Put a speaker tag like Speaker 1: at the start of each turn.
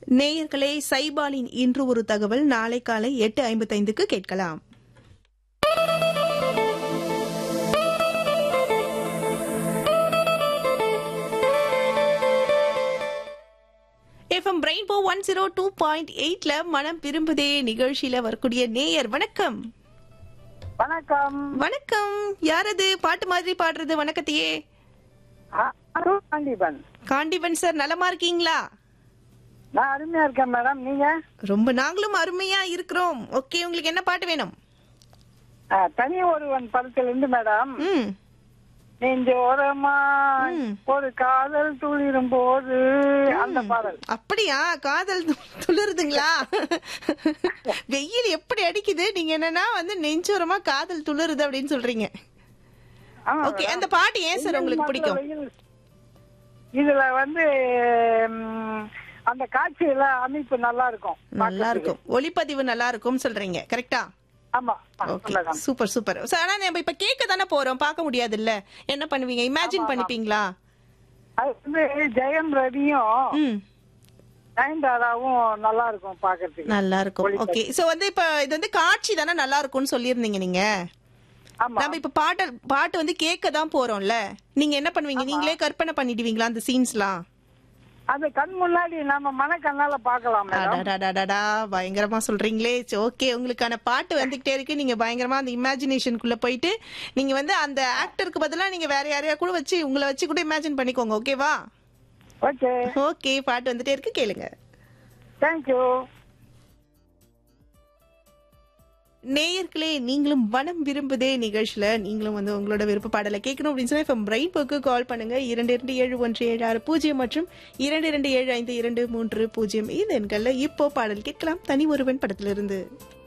Speaker 1: நேயர்களே சைபாலின் இன்று ஒரு தகவல் நாளை காலை எட்டு ஐம்பத்தைந்துக்கு கேட்கலாம் FM Rainbow one zero two point எயிட்ல மனம் விரும்புதே நிகழ்ச்சியில வரக்கூடிய நேயர் வணக்கம்
Speaker 2: வணக்கம்
Speaker 1: வணக்கம் யாரது பாட்டு மாதிரி பாடுறது வணக்கத்தையே
Speaker 2: அ- அருண் காண்டிபன்
Speaker 1: காண்டிபன் சார் நலமா இருக்கீங்களா
Speaker 2: நான் அருமையா இருக்கேன் மேடம் நீங்க
Speaker 1: ரொம்ப நாங்களும் அருமையா இருக்கிறோம் ஓகே உங்களுக்கு என்ன பாட்டு வேணும்
Speaker 2: அ, தனி ஒருவன் படத்துல இருந்து மேடம்
Speaker 1: ம்
Speaker 2: நெஞ்சோரமா
Speaker 1: ம்.
Speaker 2: ஒரு காதல் துளிரும் போது அந்த பாடல்
Speaker 1: அப்படியா காதல் து- துளிருதுங்களா வெயில் எப்படி அடிக்குது நீங்க என்னன்னா வந்து நெஞ்சோரமா காதல் துளிருது அப்படின்னு சொல்றீங்க
Speaker 2: ஆமா
Speaker 1: ஓகே
Speaker 2: மேடம்.
Speaker 1: அந்த பாட்டு ஏன் சார் உங்களுக்கு பிடிக்கும்
Speaker 2: வெயில். இதுல வந்து ம், அந்த காட்சியில அமைப்பு நல்லா இருக்கும்
Speaker 1: நல்லா இருக்கும் ஒளிப்பதிவு நல்லா இருக்கும் சொல்றீங்க கரெக்டா
Speaker 2: ஆமா
Speaker 1: okay
Speaker 2: madam
Speaker 1: super super sir ஆனா நம்ம இப்ப கேட்க தானே போறோம் பார்க்க முடியாது இல்ல என்ன பண்ணுவீங்க இமேஜின் பண்ணிப்பீங்களா
Speaker 2: அது வந்து ஜெயம் ரவியும்
Speaker 1: ம்
Speaker 2: நயன்தாராவும் நல்லா இருக்கும் பாக்குறதுக்கு
Speaker 1: நல்லா இருக்கும் ஓகே சோ வந்து இப்ப இது வந்து காட்சி தானே நல்லா இருக்கும்னு சொல்லியிருந்தீங்க நீங்க
Speaker 2: ஆமா
Speaker 1: நம்ம இப்ப பாட்டு பாட்டு வந்து கேட்க தான் போறோம்ல நீங்க என்ன பண்ணுவீங்க நீங்களே கற்பனை பண்ணிடுவீங்களா அந்த சீன்ஸ்லாம்
Speaker 2: அது கண் முன்னாடி நம்ம மனக்கண்ணால பாக்கலாம் மேடம்
Speaker 1: அடடடடடா, பயங்கரமா சொல்றீங்களே ஓகே உங்களுக்கான பாட்டு வந்துகிட்டே இருக்கு நீங்க பயங்கரமா அந்த இமேஜினேஷனுக்குள்ள போயிட்டு நீங்க வந்து அந்த ஆக்டருக்கு பதிலா நீங்க வேற யாரையா கூட வச்சு உங்களை வச்சு கூட இமேஜின் பண்ணிக்கோங்க ஓகேவா
Speaker 2: ஓகே
Speaker 1: ஓகே பாட்டு வந்துட்டே இருக்கு கேளுங்க
Speaker 2: தேங்க்யூ
Speaker 1: நேயர்களே நீங்களும் வனம் விரும்புதே நிகழ்ச்சியில நீங்களும் வந்து உங்களோட விருப்ப பாடலை கேட்கணும் அப்படின்னு சொல்லி இப்போ பிரைன் போக்கு கால் பண்ணுங்க இரண்டு இரண்டு ஏழு ஒன்று ஏழு ஆறு பூஜ்ஜியம் மற்றும் இரண்டு இரண்டு ஏழு ஐந்து இரண்டு மூன்று பூஜ்ஜியம் இந்த எண்கள்ல இப்போ பாடல் கேட்கலாம் தனி ஒருவன் படத்திலிருந்து